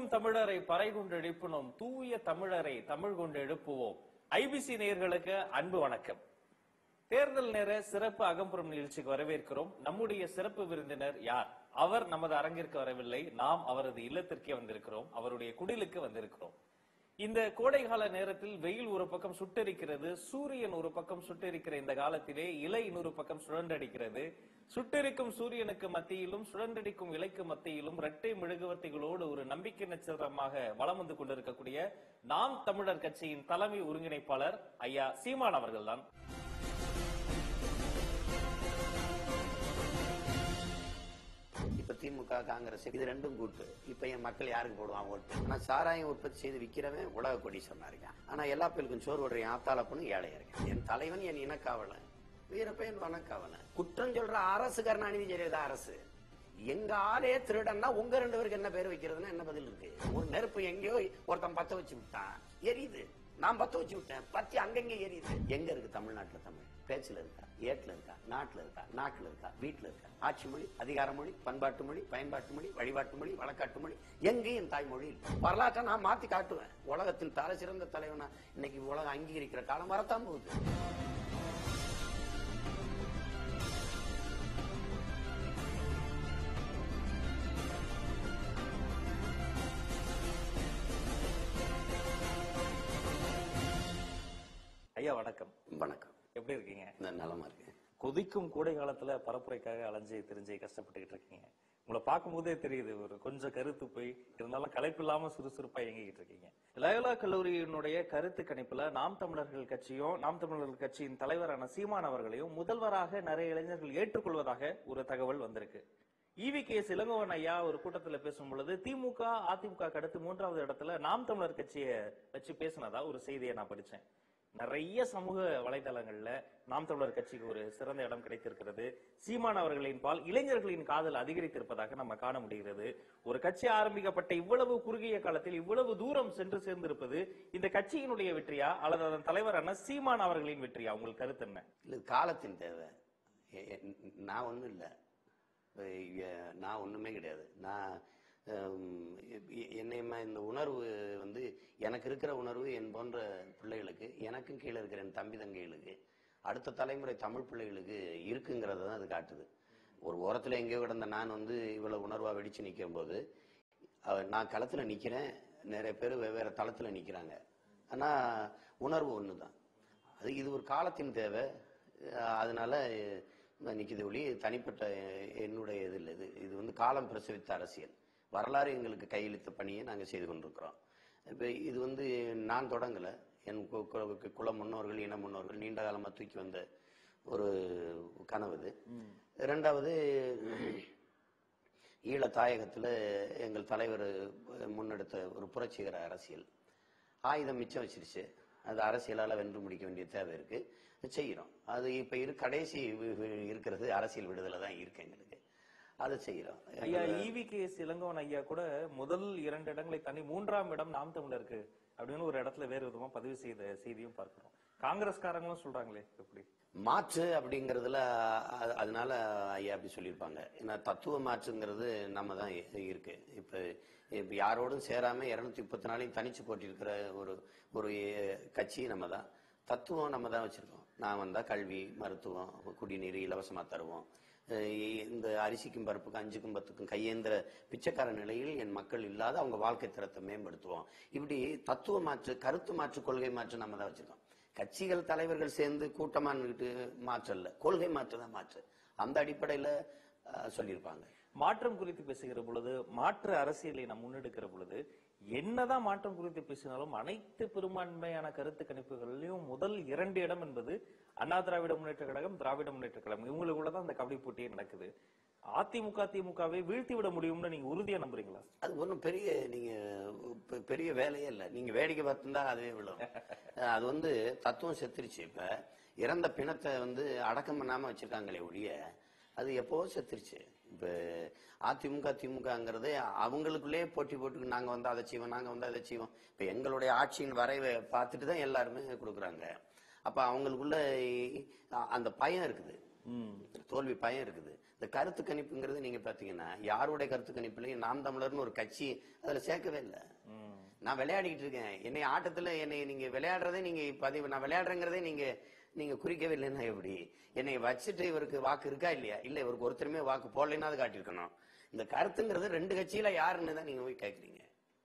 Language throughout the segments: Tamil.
தூவும் தமிழரை பறை கொண்டு எழுப்பினோம் தூய தமிழரை தமிழ் கொண்டு எழுப்புவோம் ஐபிசி நேயர்களுக்கு அன்பு வணக்கம் தேர்தல் நேர சிறப்பு அகம்புறம் நிகழ்ச்சிக்கு வரவேற்கிறோம் நம்முடைய சிறப்பு விருந்தினர் யார் அவர் நமது அரங்கிற்கு வரவில்லை நாம் அவரது இல்லத்திற்கே வந்திருக்கிறோம் அவருடைய குடிலுக்கு வந்திருக்கிறோம் இந்த கோடைகால நேரத்தில் வெயில் ஒரு பக்கம் சுட்டெரிக்கிறது சூரியன் ஒரு பக்கம் சுட்டெரிக்கிற இந்த காலத்திலே இலை இன்னொரு பக்கம் சுழன்றடிக்கிறது சுட்டெரிக்கும் சூரியனுக்கு மத்தியிலும் சுழன்றடிக்கும் இலைக்கு மத்தியிலும் இரட்டை மெழுகுவர்த்திகளோடு ஒரு நம்பிக்கை நட்சத்திரமாக வலம் வந்து கொண்டிருக்கக்கூடிய நாம் தமிழர் கட்சியின் தலைமை ஒருங்கிணைப்பாளர் ஐயா சீமான் அவர்கள்தான் இப்ப திமுக காங்கிரஸ் இது ரெண்டும் கூட்டு இப்ப என் மக்கள் யாருக்கு போடுவான் ஓட்டு ஆனா சாராயம் உற்பத்தி செய்து விக்கிறவன் உலக கொடி சொன்னாருங்க ஆனா எல்லா பேருக்கும் சோறு ஓடுற ஆத்தால பொண்ணு ஏழையா இருக்கேன் என் தலைவன் என் இனக்காவலன் வீரப்பையன் வனக்காவலன் குற்றம் சொல்ற அரசு கருணாநிதி ஜெயலலிதா அரசு எங்க ஆளே திருடன்னா உங்க ரெண்டு பேருக்கு என்ன பேர் வைக்கிறதுன்னா என்ன பதில் இருக்கு ஒரு நெருப்பு எங்கேயோ ஒருத்தன் பத்த வச்சு விட்டான் எரியுது நான் பத்த வச்சு விட்டேன் பத்தி அங்கங்க எரியுது எங்க இருக்கு தமிழ்நாட்டுல தமிழ் பேச்சுல இருக்கா ஏட்டுல இருக்கா நாட்டுல இருக்கா நாட்டுல இருக்கா வீட்டுல இருக்கா ஆட்சி மொழி அதிகார மொழி பண்பாட்டு மொழி பயன்பாட்டு மொழி வழிபாட்டு மொழி வழக்காட்டு மொழி எங்கேயும் தாய்மொழி இல்லை. வரலாற்றை நான் மாத்தி காட்டுவேன் உலகத்தின் தலை சிறந்த தலைவனா இன்னைக்கு உலகம் அங்கீகரிக்கிற காலம் வரத்தான் போகுது ஐயா வணக்கம் வணக்கம் எப்படி இருக்கீங்க நான் நலமா இருக்கேன் கொதிக்கும் கோடை காலத்துல பரப்புரைக்காக அலைஞ்சு தெரிஞ்சு கஷ்டப்பட்டுக்கிட்டு இருக்கீங்க உங்களை பார்க்கும்போதே தெரியுது ஒரு கொஞ்சம் கருத்து போய் இருந்தாலும் களைப்பு இல்லாம சுறுசுறுப்பா இயங்கிட்டு இருக்கீங்க லயோலா கல்லூரியினுடைய கருத்து கணிப்புல நாம் தமிழர்கள் கட்சியும் நாம் தமிழர்கள் கட்சியின் தலைவரான சீமான் அவர்களையும் முதல்வராக நிறைய இளைஞர்கள் ஏற்றுக்கொள்வதாக ஒரு தகவல் வந்திருக்கு ஈவி கே இளங்கோவன் ஐயா ஒரு கூட்டத்துல பேசும் பொழுது திமுக அதிமுக க்கு அடுத்து மூன்றாவது இடத்துல நாம் தமிழர் கட்சியை வச்சு பேசினதா ஒரு செய்தியை நான் படிச்சேன் நிறைய சமூக வலைதளங்கள்ல நாம் தமிழர் கட்சிக்கு ஒரு சிறந்த இடம் கிடைத்திருக்கிறது சீமான் அவர்களின் பால் இளைஞர்களின் காதல் அதிகரித்திருப்பதாக நம்ம காண முடிகிறது ஒரு கட்சி ஆரம்பிக்கப்பட்ட இவ்வளவு குறுகிய காலத்தில் இவ்வளவு தூரம் சென்று சேர்ந்திருப்பது இந்த கட்சியினுடைய வெற்றியா அல்லது அதன் தலைவரான சீமான் அவர்களின் வெற்றியா உங்களுக்கு கருத்து என்ன இல்ல இது காலத்தின் தேவை எ- எ- நான் ஒண்ணும் இல்ல எ- நான் ஒண்ணுமே கிடையாது நான் ஹம், எ- என்னையமா இந்த உணர்வு வந்து எனக்கு இருக்கிற உணர்வு என் போன்ற பிள்ளைகளுக்கு எனக்கும் கீழே இருக்கிற என் தம்பி தங்கைகளுக்கு அடுத்த தலைமுறை தமிழ் பிள்ளைகளுக்கு இருக்குங்கிறத தான் அது காட்டுது ஒரு ஓரத்துல எங்கேயோ கிடந்த நான் வந்து இவ்வளவு உணர்வா வெடிச்சு நிற்கும் போது அவ- நான் களத்துல நிக்கிறேன் நிறைய பேர் வெவ்வேறு தளத்துல நிக்கிறாங்க ஆனா உணர்வு ஒண்ணுதான் அது இது ஒரு காலத்தின் தேவை அஹ் அதனால அஹ் நிக்குது ஒளி தனிப்பட்ட அஹ், என்னுடைய இது இல்லை இது இது வந்து காலம் பிரசவித்த அரசியல் வரலாறு எங்களுக்கு கையெழுத்த பணியை நாங்கள் செய்து கொண்டிருக்கிறோம் இப்போ இது வந்து நான் தொடங்கல என் கு- கு- குல முன்னோர்கள் இன முன்னோர்கள் நீண்ட காலமா தூக்கி வந்த ஒரு கனவு இது இரண்டாவது ஈழ தாயகத்துல எங்கள் தலைவர் முன்னெடுத்த ஒரு புரட்சிகர அரசியல் ஆயுதம் மிச்சம் வச்சிருச்சு அது அரசியலால வென்று முடிக்க வேண்டிய தேவை இருக்கு செய்யறோம் அது இப்ப இரு கடைசி வி- வி- இருக்கிறது அரசியல் விடுதலை தான் இருக்கு எங்களுக்கு அதை செய்யறோம் ஐயா ஈவி கே இளங்கோவன் ஐயா கூட முதல் இரண்டு இடங்களை தாண்டி மூன்றாம் இடம் நாம் தமிழருக்கு அப்படின்னு ஒரு இடத்துல வேறு விதமா பதிவு செய்த செய்தியும் பார்க்கிறோம் காங்கிரஸ்காரங்களும் சொல்றாங்களே எப்படி மாற்று அப்படிங்கறதுல அ- அதனால ஐயா அப்படி சொல்லியிருப்பாங்க ஏன்னா தத்துவ மாற்றுங்கிறது நம்ம தான் இ- இருக்கு இப்ப இப்ப யாரோடும் சேராம இருநூத்தி முப்பத்தி நாளையும் தனிச்சு போட்டிருக்கிற ஒரு ஒரு கட்சி நம்ம தான் தத்துவம் நம்ம தான் வச்சிருக்கோம் நான் வந்தா கல்வி மருத்துவம் குடிநீர் இலவசமா தருவோம் அஹ் இந்த அரிசிக்கும் பருப்புக்கும் அஞ்சுக்கும் பத்துக்கும் கையேந்திர பிச்சைக்கார நிலையில் என் மக்கள் இல்லாத அவங்க வாழ்க்கை தரத்தை மேம்படுத்துவோம் இப்படி தத்துவ மாற்று கருத்து மாற்று கொள்கை மாற்று நம்ம தான் வச்சிருக்கோம் கட்சிகள் தலைவர்கள் சேர்ந்து கூட்டமா நின்னுட்டு மாற்றல்ல கொள்கை மாற்று தான் மாற்று அந்த அடிப்படையில அஹ், சொல்லியிருப்பாங்க மாற்றம் குறித்து பேசுகிற பொழுது மாற்று அரசியலை நாம் முன்னெடுக்கிற பொழுது என்னதான் மாற்றம் குறித்து பேசினாலும் அனைத்து பெரும்பான்மையான கருத்து கணிப்புகளிலும் முதல் இரண்டு இடம் என்பது அண்ணா திராவிட முன்னேற்ற கழகம் திராவிட முன்னேற்ற கழகம் இவங்களுக்குள்ளதான் அந்த கபடி போட்டியே நடக்குது அதிமுக திமுகவை வீழ்த்தி விட முடியும்னு நீங்க உறுதியா நம்புறீங்களா அது ஒன்றும் பெரிய நீங்க பெ- பெரிய வேலையே இல்லை நீங்க வேடிக்கை பார்த்துருந்தா அதுவே விழும் அஹ், அது வந்து தத்துவம் செத்துருச்சு இப்ப இறந்த பிணத்தை வந்து அடக்கம் பண்ணாம வச்சிருக்காங்களே ஒழிய அது எப்போ செத்துருச்சு இப்ப அதிமுக திமுகங்கிறது அவங்களுக்குள்ளே போட்டி போட்டு நாங்க வந்து அதை செய்வோம் நாங்க வந்து அதை செய்வோம் இப்ப எங்களுடைய ஆட்சியின் வரைவை பார்த்துட்டு தான் எல்லாருமே கொடுக்குறாங்க அப்ப அவங்களுக்குள்ள அ- அந்த பயம் இருக்குது ம் தோல்வி பயம் இருக்குது இந்த கருத்து கணிப்புங்கிறது நீங்க பாத்தீங்கன்னா யாருடைய கருத்து கணிப்புலையும் நாம் தமிழர்னு ஒரு கட்சி அதுல சேர்க்கவே இல்லை ம் நான் விளையாடிட்டு இருக்கேன் என்னை ஆட்டத்துல என்னை நீங்க விளையாடுறதே நீங்க பதிவு நான் விளையாடுறேங்கிறதே நீங்க நீங்க குறிக்கவே இல்லைன்னா எப்படி என்னை வச்சுட்டு இவருக்கு வாக்கு இருக்கா இல்லையா இல்ல இவருக்கு ஒருத்தருமே வாக்கு போடலைன்னா அது காட்டியிருக்கணும் இந்த கருத்துங்கிறது ரெண்டு கட்சியில யாருன்னு தான் நீங்க போய் கேட்குறீங்க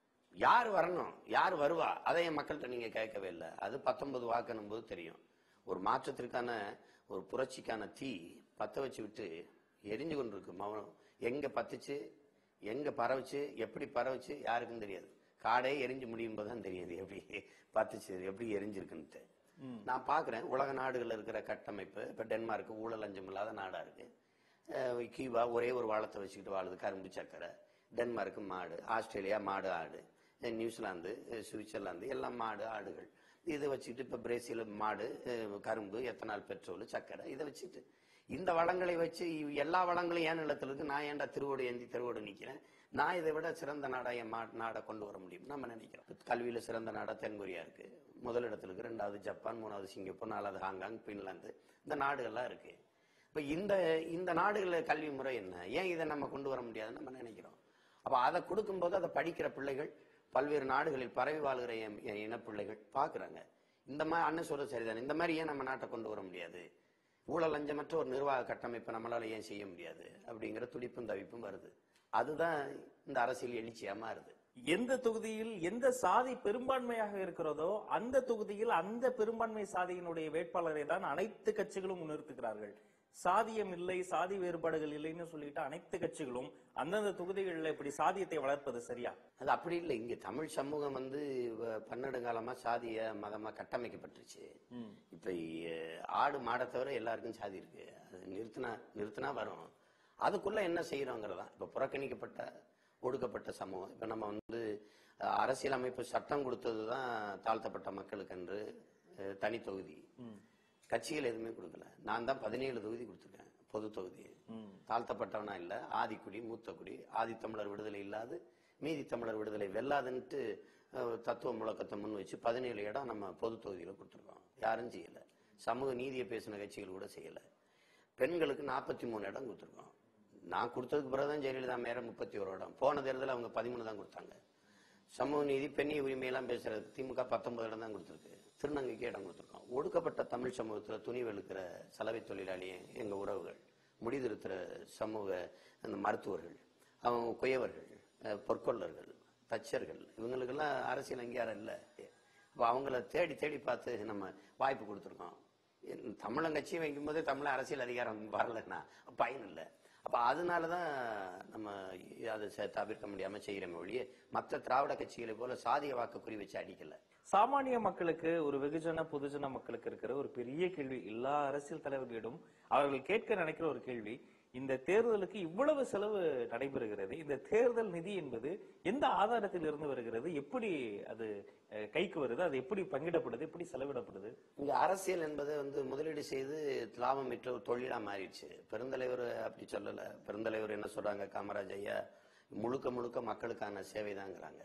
யார் வரணும் யார் வருவா அதை என் மக்கள்கிட்ட நீங்க கேட்கவே இல்லை அது பத்தொன்பது வாக்குன்னும் போது தெரியும் ஒரு மாற்றத்திற்கான ஒரு புரட்சிக்கான தீ பத்த வச்சு விட்டு எரிஞ்சு கொண்டிருக்கு மௌனம் எங்க பத்துச்சு எங்க பரவுச்சு எப்படி பரவுச்சு யாருக்கும் தெரியாது காடே எரிஞ்சு முடியும் போது தான் தெரியுது எப்படி பத்துச்சு எப்படி எரிஞ்சிருக்குன்ட்டு நான் பார்க்குறேன் உலக நாடுகள்ல இருக்கிற கட்டமைப்பு இப்போ டென்மார்க் ஊழல் லஞ்சம் இல்லாத நாடா இருக்கு அஹ் கியூபா ஒரே ஒரு வாழத்தை வச்சுக்கிட்டு வாழுது கரும்பு சக்கரை டென்மார்க் மாடு ஆஸ்திரேலியா மாடு ஆடு அஹ் நியூசிலாந்து அஹ் சுவிட்சர்லாந்து எல்லாம் மாடு ஆடுகள் இதை வச்சுக்கிட்டு இப்போ பிரேசில் மாடு அஹ் கரும்பு எத்தனால் பெட்ரோல் சக்கரை இதை வச்சுட்டு இந்த வளங்களை வச்சு இவ் எல்லா வளங்களும் ஏன் நிலத்துல இருக்கு நான் ஏன்டா திருவோடு ஏந்தி திருவோடு நிக்கிறேன் நான் இதை விட சிறந்த நாடா என் மா நாடை கொண்டு வர முடியும் நம்ம நினைக்கிறோம் கல்வியில சிறந்த நாடா தென்கொரியா இருக்கு முதலிடத்துல இருக்கு ரெண்டாவது ஜப்பான் மூணாவது சிங்கப்பூர் நாலாவது ஹாங்காங் பின்லாந்து இந்த நாடுகள்லாம் இருக்கு இப்ப இந்த இந்த நாடுகளில் கல்வி முறை என்ன ஏன் இதை நம்ம கொண்டு வர முடியாதுன்னு நம்ம நினைக்கிறோம் அப்ப அதை கொடுக்கும்போது அதை படிக்கிற பிள்ளைகள் பல்வேறு நாடுகளில் பரவி வாழ்கிற என் என் இனப்பிள்ளைகள் பார்க்கறாங்க இந்த மாதிரி அண்ணன் சொல்றது சரிதான் இந்த மாதிரி ஏன் நம்ம நாட்டை கொண்டு வர முடியாது ஊழல் லஞ்சமற்ற ஒரு நிர்வாக கட்டமைப்பை நம்மளால ஏன் செய்ய முடியாது அப்படிங்கிற துடிப்பும் தவிப்பும் வருது அதுதான் இந்த அரசியல் எழுச்சியா மாறுது எந்த தொகுதியில் எந்த சாதி பெரும்பான்மையாக இருக்கிறதோ அந்த தொகுதியில் அந்த பெரும்பான்மை சாதியினுடைய வேட்பாளரை தான் அனைத்து கட்சிகளும் முன்னிறுத்துகிறார்கள் சாதியம் இல்லை சாதி வேறுபாடுகள் இல்லைன்னு சொல்லிட்டு அனைத்து கட்சிகளும் அந்தந்த தொகுதிகளில் இப்படி சாதியத்தை வளர்ப்பது சரியா அது அப்படி இல்லை இங்க தமிழ் சமூகம் வந்து வ- பன்னெடுங்காலமா சாதிய மதமா கட்டமைக்கப்பட்டுருச்சு ம். இப்ப இ- ஆடு மாடை தவிர எல்லாருக்கும் சாதி இருக்கு அது நிறுத்தினா நிறுத்தினா வரும் அதுக்குள்ள என்ன செய்யறோங்கிறதா இப்ப புறக்கணிக்கப்பட்ட ஒடுக்கப்பட்ட சமூகம் இப்ப நம்ம வந்து அஹ், அரசியலமைப்பு சட்டம் கொடுத்தது தான் தாழ்த்தப்பட்ட மக்களுக்கு என்று அஹ், தனி தொகுதி ம். கட்சிகள் எதுவுமே கொடுக்கல நான் தான் பதினேழு தொகுதி கொடுத்துருக்கேன் பொது தொகுதி ம். தாழ்த்தப்பட்டவனா இல்ல ஆதிக்குடி மூத்த குடி ஆதித்தமிழர் விடுதலை இல்லாது மீதி தமிழர் விடுதலை வெல்லாதுன்ட்டு அஹ், தத்துவ முழக்கத்தை முன் வச்சு பதினேழு இடம் நம்ம பொது தொகுதியில கொடுத்துருக்கோம் யாரும் செய்யல சமூக நீதியை பேசின கட்சிகள் கூட செய்யல பெண்களுக்கு நாற்பத்தி மூணு இடம் கொடுத்துருக்கோம் நான் கொடுத்ததுக்கு பிறகுதான் ஜெயலலிதா மேல முப்பத்தி ஒரு இடம் போன தேர்தலில் அவங்க பதிமூணு தான் கொடுத்தாங்க சமூக நீதி பெண்ணிய உரிமையெல்லாம் பேசுறது திமுக பத்தொன்பது இடம் தான் கொடுத்துருக்கு திருநங்கைக்கு இடம் கொடுத்துருக்கோம் ஒடுக்கப்பட்ட தமிழ் சமூகத்துல துணி வெளுக்கிற சலவை தொழிலாளி எங்க உறவுகள் முடிதிருத்துற சமூக அந்த மருத்துவர்கள் அவங்க குயவர்கள் அஹ், பொற்கொள்ளர்கள் தச்சர்கள் இவங்களுக்கெல்லாம் அரசியல் அங்கீகாரம் இல்லை அப்போ அவங்கள தேடி தேடி பார்த்து நம்ம வாய்ப்பு கொடுத்துருக்கோம் என் தமிழங்கட்சி வைக்கும்போதே தமிழ் அரசியல் அதிகாரம் வரலன்னா பயன் இல்லை அப்ப அதனால தான் நம்ம அதை ச- தவிர்க்க முடியாம செய்கிறோமே ஒழிய மற்ற திராவிட கட்சிகளை போல சாதிய வாக்கு குறி வச்சு அடிக்கல சாமானிய மக்களுக்கு ஒரு வெகுஜன பொதுஜன மக்களுக்கு இருக்கிற ஒரு பெரிய கேள்வி எல்லா அரசியல் தலைவர்களிடம் அவர்கள் கேட்க நினைக்கிற ஒரு கேள்வி இந்த தேர்தலுக்கு இவ்வளவு செலவு நடைபெறுகிறது இந்த தேர்தல் நிதி என்பது எந்த ஆதாரத்தில் இருந்து வருகிறது எப்படி அது அஹ், கைக்கு வருது அது எப்படி பங்கிடப்படுது எப்படி செலவிடப்படுது இங்க அரசியல் என்பது வந்து முதலீடு செய்து லாபம் பெற்ற ஒரு தொழிலா மாறிடுச்சு பெருந்தலைவர் அப்படி சொல்லல பெருந்தலைவர் என்ன சொல்றாங்க காமராஜ் ஐயா முழுக்க முழுக்க மக்களுக்கான சேவை தாங்கிறாங்க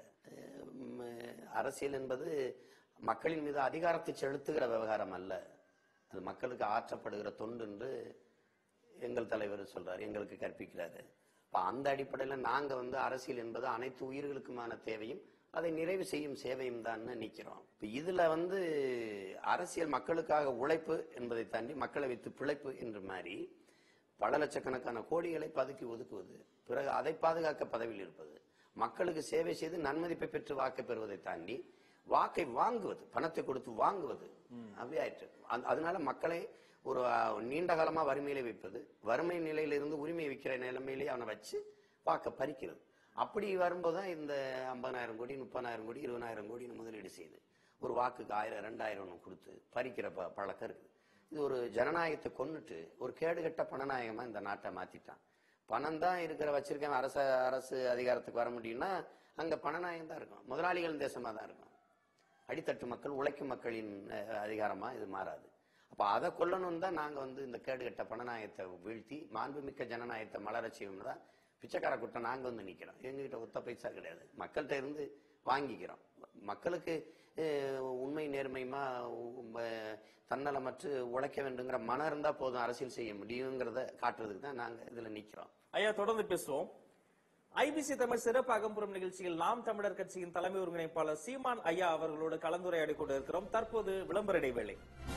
அரசியல் என்பது மக்களின் மீது அதிகாரத்தை செலுத்துகிற விவகாரம் அல்ல அது மக்களுக்கு ஆற்றப்படுகிற தொண்டு என்று எங்கள் தலைவர் சொல்றாரு எங்களுக்கு கற்பிக்கிறாரு இப்ப அந்த அடிப்படையில நாங்க வந்து அரசியல் என்பது அனைத்து உயிர்களுக்குமான தேவையும் அதை நிறைவு செய்யும் சேவையும் தான் நிக்கிறோம் இப்ப இதுல வந்து அரசியல் மக்களுக்காக உழைப்பு என்பதை தாண்டி மக்களை வைத்து பிழைப்பு என்று மாதிரி பல லட்சக்கணக்கான கோடிகளை பதுக்கி ஒதுக்குவது பிறகு அதை பாதுகாக்க பதவியில் இருப்பது மக்களுக்கு சேவை செய்து நன்மதிப்பை பெற்று வாக்கை பெறுவதை தாண்டி வாக்கை வாங்குவது பணத்தை கொடுத்து வாங்குவது அப்படி ஆயிற்று அந்த- அதனால மக்களை ஒரு அஹ், நீண்ட காலமா வறுமையிலே வைப்பது வறுமை நிலையிலிருந்து உரிமை விற்கிற நிலைமையிலே அவனை வச்சு வாக்க பறிக்கிறது அப்படி வரும்போது தான் இந்த ஐம்பதாயிரம் கோடி முப்பதாயிரம் கோடி இருபதாயிரம் கோடின்னு முதலீடு செய்து ஒரு வாக்குக்கு ஆயிரம் ரெண்டாயிரம் கொடுத்து பறிக்கிற ப பழக்கம் இருக்குது இது ஒரு ஜனநாயகத்தை கொன்னுட்டு ஒரு கேடுகட்ட பணநாயகமா இந்த நாட்டை மாத்திட்டான் பணம் தான் இருக்கிற வச்சிருக்கேன் அரச அரசு அதிகாரத்துக்கு வர முடியும்னா அங்க பணநாயகம் தான் இருக்கும் முதலாளிகள் தேசமா தான் இருக்கும் அடித்தட்டு மக்கள் உழைக்கும் மக்களின் அஹ், அதிகாரமா இது மாறாது அப்ப அதை கொல்லணும் தான் நாங்க வந்து இந்த கேடுகட்ட பணநாயகத்தை வீழ்த்தி மாண்புமிக்க ஜனநாயகத்தை மலரச் செய்யணும்னு தான் பிச்சைக்கார கூட்டம் நாங்க வந்து நிக்கிறோம் எங்ககிட்ட ஒத்த பைசா கிடையாது மக்கள்கிட்ட இருந்து வாங்கிக்கிறோம் மக்களுக்கு அஹ், உண்மை நேர்மையுமா உம், அஹ், தன்னலமற்று உழைக்க வேண்டுங்கிற மனம் இருந்தா போதும் அரசியல் செய்ய முடியுங்கிறத காட்டுறதுக்கு தான் நாங்க இதுல நிக்கிறோம் ஐயா தொடர்ந்து பேசுவோம் ஐபிசி தமிழ் சிறப்பு அகம்புறம் நிகழ்ச்சியில் நாம் தமிழர் கட்சியின் தலைமை ஒருங்கிணைப்பாளர் சீமான் ஐயா அவர்களோடு கலந்துரையாடி கொண்டிருக்கிறோம் தற்போது விளம்பர இடைவேளை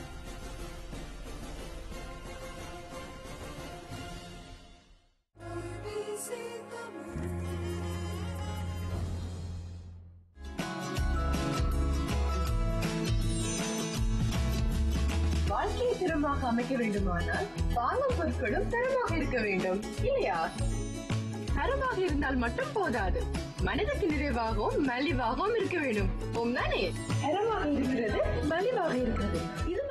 வாழ்க்கையை தரமாக அமைக்க வேண்டுமானால் வாங்கும் பொருட்களும் தரமாக இருக்க வேண்டும் இல்லையா தரமாக இருந்தால் மட்டும் போதாது மனதுக்கு நிறைவாகவும் மலிவாகவும் இருக்க வேண்டும் தானே தரமாக இருக்கிறது மலிவாக இருக்கிறது இது